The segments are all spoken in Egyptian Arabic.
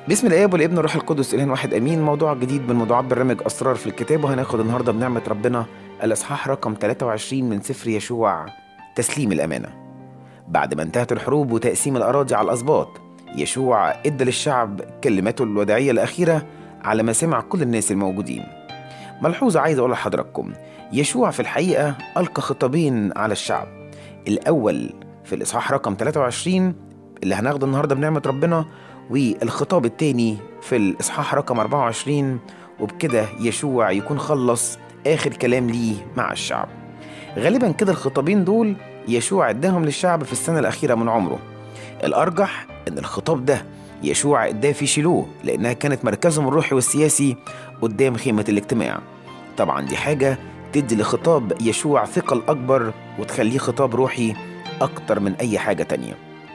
باسم الاب والابن والروح القدس اله واحد امين موضوع جديد من موضوعات برنامج اسرار في الكتاب وهناخد النهارده بنعمه ربنا الاصحاح رقم 23 من سفر يشوع تسليم الامانه بعد ما انتهت الحروب وتقسيم الاراضي على الاسباط يشوع ادى للشعب كلماته الوداعيه الاخيره على ما سمع كل الناس الموجودين ملحوظه عايز اقول لحضراتكم يشوع في الحقيقه القى خطابين على الشعب الاول في الاصحاح رقم 23 اللي هناخده النهارده بنعمه ربنا والخطاب التاني في الإصحاح رقم 24 وبكده يشوع يكون خلص آخر كلام ليه مع الشعب غالبا كده الخطابين دول يشوع اداهم للشعب في السنة الأخيرة من عمره الأرجح إن الخطاب ده يشوع اداه في شيلوه لأنها كانت مركزهم الروحي والسياسي قدام خيمة الاجتماع طبعا دي حاجة تدي لخطاب يشوع ثقل أكبر وتخليه خطاب روحي أكتر من أي حاجة تانية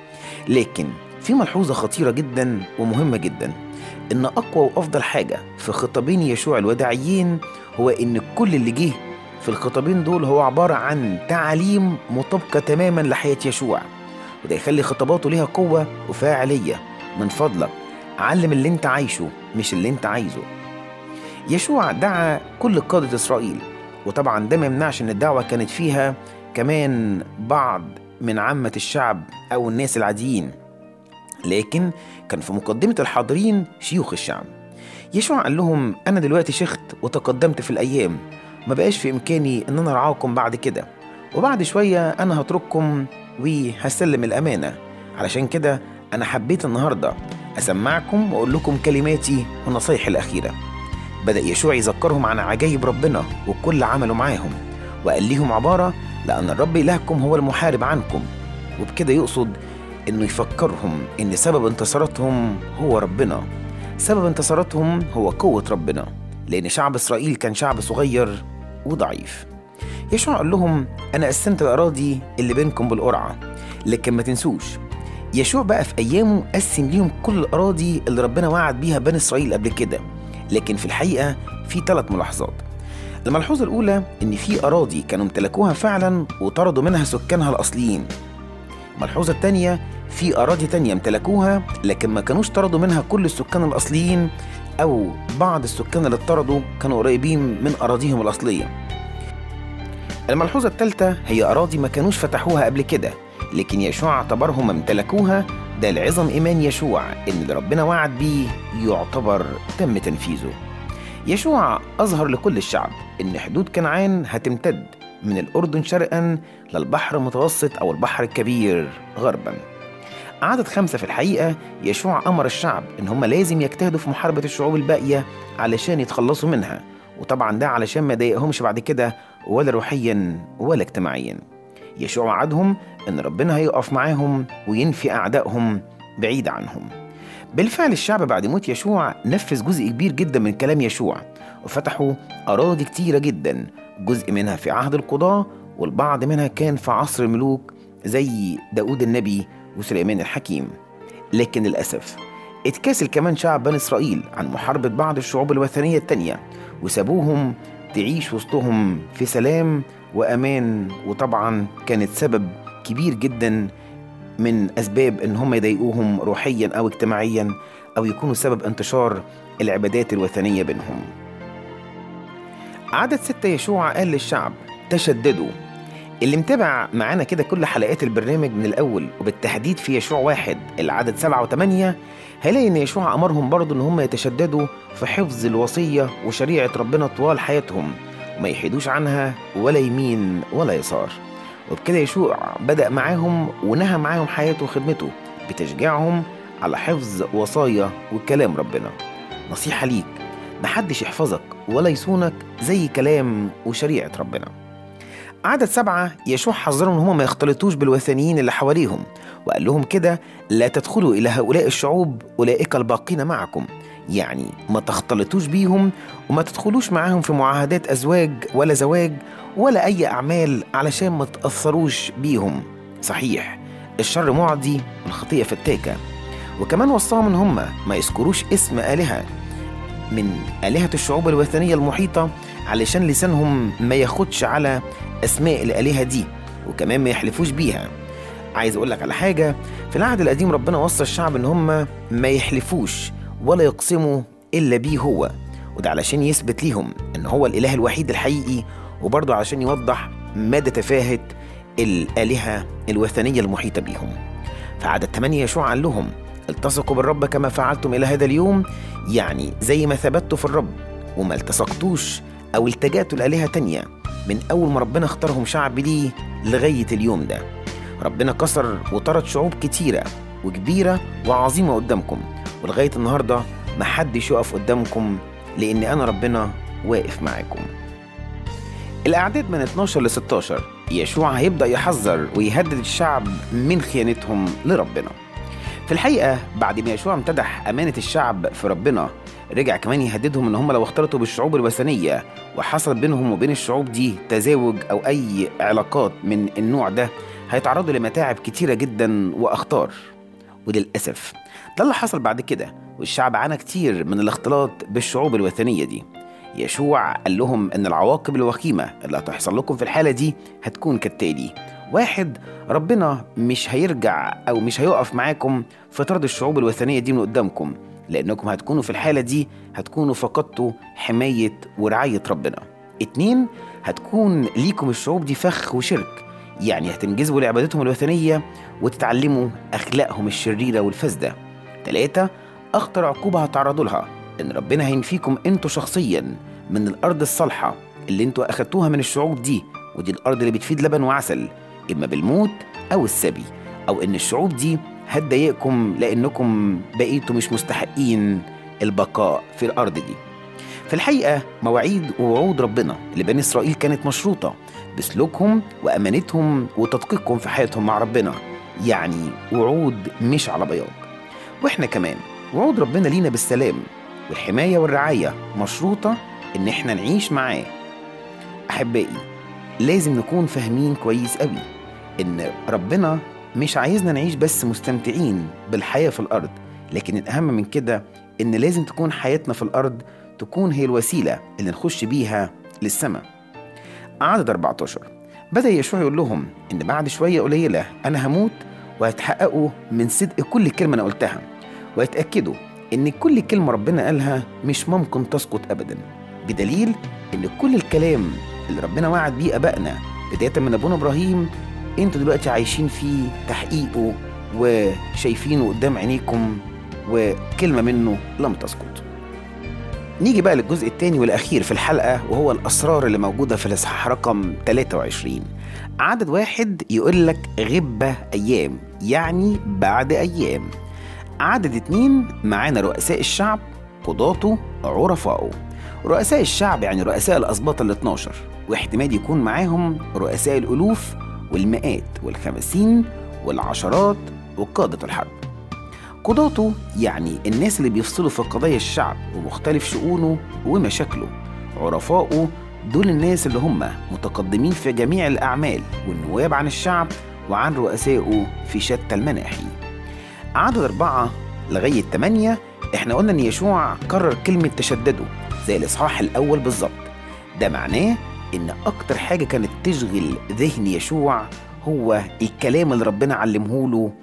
لكن في ملحوظة خطيرة جدا ومهمة جدا إن أقوى وأفضل حاجة في خطابين يشوع الوداعيين هو إن كل اللي جه في الخطابين دول هو عبارة عن تعاليم مطابقة تماما لحياة يشوع وده يخلي خطاباته ليها قوة وفاعلية من فضلك علم اللي انت عايشه مش اللي انت عايزه يشوع دعا كل قادة إسرائيل وطبعا ده ما يمنعش إن الدعوة كانت فيها كمان بعض من عامة الشعب أو الناس العاديين لكن كان في مقدمة الحاضرين شيوخ الشعب يشوع قال لهم أنا دلوقتي شخت وتقدمت في الأيام ما بقاش في إمكاني إن أنا أرعاكم بعد كده وبعد شوية أنا هترككم وهسلم الأمانة علشان كده أنا حبيت النهاردة أسمعكم وأقول لكم كلماتي ونصايحي الأخيرة بدأ يشوع يذكرهم عن عجائب ربنا وكل عمله معاهم وقال لهم عبارة لأن الرب إلهكم هو المحارب عنكم وبكده يقصد انه يفكرهم ان سبب انتصاراتهم هو ربنا سبب انتصاراتهم هو قوة ربنا لأن شعب إسرائيل كان شعب صغير وضعيف يشوع قال لهم أنا قسمت الأراضي اللي بينكم بالقرعة لكن ما تنسوش يشوع بقى في أيامه قسم ليهم كل الأراضي اللي ربنا وعد بيها بني إسرائيل قبل كده لكن في الحقيقة في ثلاث ملاحظات الملحوظة الأولى إن في أراضي كانوا امتلكوها فعلا وطردوا منها سكانها الأصليين الملحوظة التانية في أراضي تانية امتلكوها لكن ما كانوش طردوا منها كل السكان الأصليين أو بعض السكان اللي اتطردوا كانوا قريبين من أراضيهم الأصلية الملحوظة الثالثة هي أراضي ما كانوش فتحوها قبل كده لكن يشوع اعتبرهم امتلكوها ده لعظم إيمان يشوع إن اللي ربنا وعد بيه يعتبر تم تنفيذه يشوع أظهر لكل الشعب إن حدود كنعان هتمتد من الأردن شرقا للبحر المتوسط أو البحر الكبير غربا عدد خمسة في الحقيقة يشوع أمر الشعب إن هم لازم يجتهدوا في محاربة الشعوب الباقية علشان يتخلصوا منها وطبعا ده علشان ما يضايقهمش بعد كده ولا روحيا ولا اجتماعيا يشوع وعدهم إن ربنا هيقف معاهم وينفي أعدائهم بعيد عنهم بالفعل الشعب بعد موت يشوع نفذ جزء كبير جدا من كلام يشوع وفتحوا أراضي كتيرة جدا جزء منها في عهد القضاة والبعض منها كان في عصر الملوك زي داود النبي وسليمان الحكيم لكن للأسف اتكاسل كمان شعب بني إسرائيل عن محاربة بعض الشعوب الوثنية التانية وسابوهم تعيش وسطهم في سلام وأمان وطبعا كانت سبب كبير جدا من أسباب إن هم يضايقوهم روحيا أو اجتماعيا أو يكونوا سبب انتشار العبادات الوثنية بينهم عدد ستة يشوع قال للشعب تشددوا اللي متابع معانا كده كل حلقات البرنامج من الأول وبالتحديد في يشوع واحد العدد سبعة وثمانية هيلاقي إن يشوع أمرهم برضه إن هم يتشددوا في حفظ الوصية وشريعة ربنا طوال حياتهم وما يحيدوش عنها ولا يمين ولا يسار وبكده يشوع بدأ معاهم ونهى معاهم حياته وخدمته بتشجيعهم على حفظ وصايا وكلام ربنا نصيحة ليك محدش يحفظك ولا يصونك زي كلام وشريعة ربنا عدد سبعة يشوع حذرهم ان هم ما يختلطوش بالوثنيين اللي حواليهم وقال لهم كده لا تدخلوا الى هؤلاء الشعوب اولئك الباقين معكم يعني ما تختلطوش بيهم وما تدخلوش معاهم في معاهدات ازواج ولا زواج ولا اي اعمال علشان ما تاثروش بيهم صحيح الشر معدي والخطيه فتاكه وكمان وصاهم ان هم ما يذكروش اسم الهه من آلهة الشعوب الوثنية المحيطة علشان لسانهم ما ياخدش على أسماء الآلهة دي وكمان ما يحلفوش بيها عايز أقول لك على حاجة في العهد القديم ربنا وصى الشعب إن هم ما يحلفوش ولا يقسموا إلا بيه هو وده علشان يثبت ليهم إن هو الإله الوحيد الحقيقي وبرضه علشان يوضح مدى تفاهة الآلهة الوثنية المحيطة بيهم فعدد 8 يشوع قال لهم التصقوا بالرب كما فعلتم إلى هذا اليوم يعني زي ما ثبتوا في الرب وما التصقتوش أو التجأتوا لآلهة تانية من أول ما ربنا اختارهم شعب ليه لغاية اليوم ده ربنا كسر وطرد شعوب كتيرة وكبيرة وعظيمة قدامكم ولغاية النهاردة محدش يقف قدامكم لأن أنا ربنا واقف معاكم الأعداد من 12 ل 16 يشوع هيبدأ يحذر ويهدد الشعب من خيانتهم لربنا في الحقيقة بعد ما يشوع امتدح أمانة الشعب في ربنا رجع كمان يهددهم ان هم لو اختلطوا بالشعوب الوثنيه وحصل بينهم وبين الشعوب دي تزاوج او اي علاقات من النوع ده هيتعرضوا لمتاعب كتيره جدا واخطار وللاسف ده اللي حصل بعد كده والشعب عانى كتير من الاختلاط بالشعوب الوثنيه دي يشوع قال لهم ان العواقب الوخيمه اللي هتحصل لكم في الحاله دي هتكون كالتالي واحد ربنا مش هيرجع او مش هيقف معاكم في طرد الشعوب الوثنيه دي من قدامكم لأنكم هتكونوا في الحالة دي هتكونوا فقدتوا حماية ورعاية ربنا اتنين هتكون ليكم الشعوب دي فخ وشرك يعني هتنجذبوا لعبادتهم الوثنية وتتعلموا أخلاقهم الشريرة والفاسدة تلاتة أخطر عقوبة هتعرضوا لها إن ربنا هينفيكم أنتوا شخصيا من الأرض الصالحة اللي أنتوا أخدتوها من الشعوب دي ودي الأرض اللي بتفيد لبن وعسل إما بالموت أو السبي أو إن الشعوب دي هتضايقكم لأنكم بقيتوا مش مستحقين البقاء في الأرض دي في الحقيقة مواعيد ووعود ربنا لبني إسرائيل كانت مشروطة بسلوكهم وأمانتهم وتدقيقهم في حياتهم مع ربنا يعني وعود مش على بياض وإحنا كمان وعود ربنا لينا بالسلام والحماية والرعاية مشروطة إن إحنا نعيش معاه أحبائي لازم نكون فاهمين كويس قوي إن ربنا مش عايزنا نعيش بس مستمتعين بالحياة في الأرض لكن الأهم من كده إن لازم تكون حياتنا في الأرض تكون هي الوسيلة اللي نخش بيها للسماء عدد 14 بدأ يشوع يقول لهم إن بعد شوية قليلة أنا هموت وهتحققوا من صدق كل كلمة أنا قلتها ويتأكدوا إن كل كلمة ربنا قالها مش ممكن تسقط أبدا بدليل إن كل الكلام اللي ربنا وعد بيه آبائنا بداية من أبونا إبراهيم انتوا دلوقتي عايشين فيه تحقيقه وشايفينه قدام عينيكم وكلمة منه لم تسقط نيجي بقى للجزء الثاني والأخير في الحلقة وهو الأسرار اللي موجودة في الإصحاح رقم 23 عدد واحد يقول لك غبة أيام يعني بعد أيام عدد اتنين معانا رؤساء الشعب قضاته عرفائه رؤساء الشعب يعني رؤساء الأسباط ال 12 واحتمال يكون معاهم رؤساء الألوف والمئات والخمسين والعشرات وقادة الحرب قضاته يعني الناس اللي بيفصلوا في قضايا الشعب ومختلف شؤونه ومشاكله عرفائه دول الناس اللي هم متقدمين في جميع الأعمال والنواب عن الشعب وعن رؤسائه في شتى المناحي عدد أربعة لغاية تمانية احنا قلنا ان يشوع كرر كلمة تشددوا زي الإصحاح الأول بالظبط ده معناه إن أكتر حاجة كانت تشغل ذهن يشوع هو الكلام اللي ربنا علمه له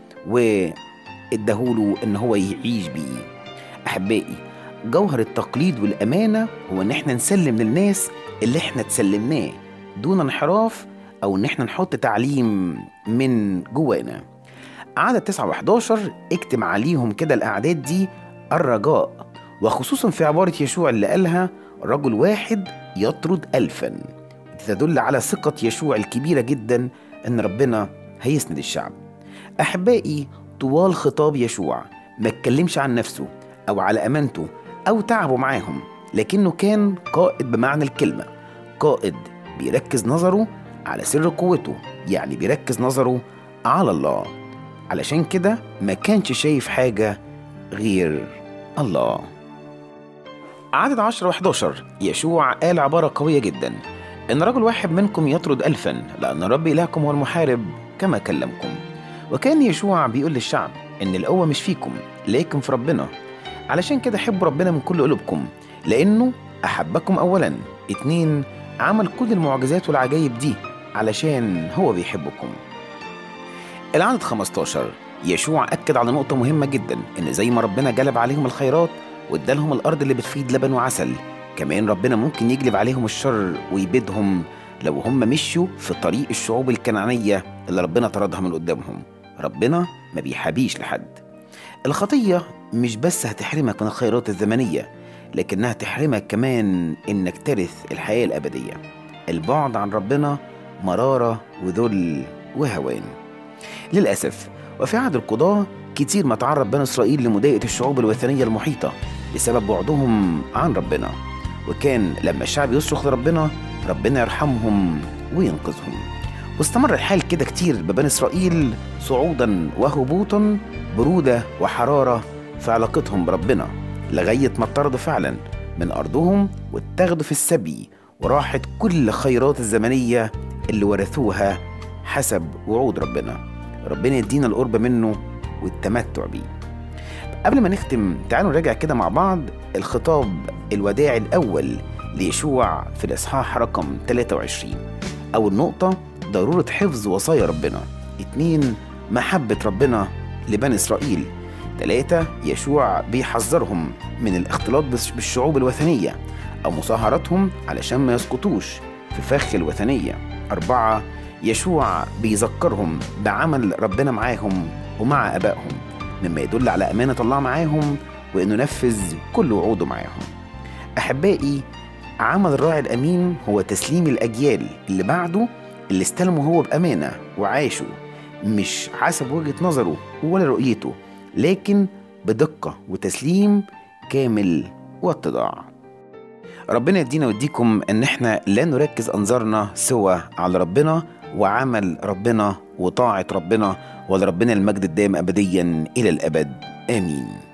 واداهوله إن هو يعيش بيه أحبائي جوهر التقليد والأمانة هو إن إحنا نسلم للناس اللي إحنا تسلمناه دون انحراف أو إن إحنا نحط تعليم من جوانا عدد 9 و11 اكتم عليهم كده الأعداد دي الرجاء وخصوصا في عبارة يشوع اللي قالها رجل واحد يطرد ألفا تدل على ثقة يشوع الكبيرة جدا أن ربنا هيسند الشعب أحبائي طوال خطاب يشوع ما اتكلمش عن نفسه أو على أمانته أو تعبه معاهم لكنه كان قائد بمعنى الكلمة قائد بيركز نظره على سر قوته يعني بيركز نظره على الله علشان كده ما كانش شايف حاجة غير الله عدد 10 و11 يشوع قال عبارة قوية جدا إن رجل واحد منكم يطرد ألفا لأن رب إلهكم هو المحارب كما كلمكم وكان يشوع بيقول للشعب إن القوة مش فيكم لكن في ربنا علشان كده حبوا ربنا من كل قلوبكم لأنه أحبكم أولا اتنين عمل كل المعجزات والعجائب دي علشان هو بيحبكم العدد 15 يشوع أكد على نقطة مهمة جدا إن زي ما ربنا جلب عليهم الخيرات وادالهم الأرض اللي بتفيض لبن وعسل كمان ربنا ممكن يجلب عليهم الشر ويبيدهم لو هم مشوا في طريق الشعوب الكنعانية اللي ربنا طردها من قدامهم ربنا ما بيحابيش لحد الخطية مش بس هتحرمك من الخيرات الزمنية لكنها تحرمك كمان إنك ترث الحياة الأبدية البعد عن ربنا مرارة وذل وهوان للأسف وفي عهد القضاة كتير ما تعرض بني إسرائيل لمضايقة الشعوب الوثنية المحيطة بسبب بعدهم عن ربنا وكان لما الشعب يصرخ لربنا ربنا يرحمهم وينقذهم واستمر الحال كده كتير ببني إسرائيل صعودا وهبوطا برودة وحرارة في علاقتهم بربنا لغاية ما اطردوا فعلا من أرضهم واتاخدوا في السبي وراحت كل خيرات الزمنية اللي ورثوها حسب وعود ربنا ربنا يدينا القرب منه والتمتع بيه قبل ما نختم تعالوا نراجع كده مع بعض الخطاب الوداعي الأول ليشوع في الإصحاح رقم 23 أول نقطة ضرورة حفظ وصايا ربنا اتنين محبة ربنا لبني إسرائيل تلاتة يشوع بيحذرهم من الاختلاط بالشعوب الوثنية أو مصاهرتهم علشان ما يسقطوش في فخ الوثنية أربعة يشوع بيذكرهم بعمل ربنا معاهم ومع آبائهم مما يدل على أمانة الله معاهم وإنه نفذ كل وعوده معاهم أحبائي عمل الراعي الأمين هو تسليم الأجيال اللي بعده اللي استلموا هو بأمانة وعاشوا مش حسب وجهة نظره ولا رؤيته لكن بدقة وتسليم كامل واتضاع ربنا يدينا ويديكم ان احنا لا نركز انظارنا سوى على ربنا وعمل ربنا وطاعة ربنا ولربنا المجد الدائم ابديا الى الابد امين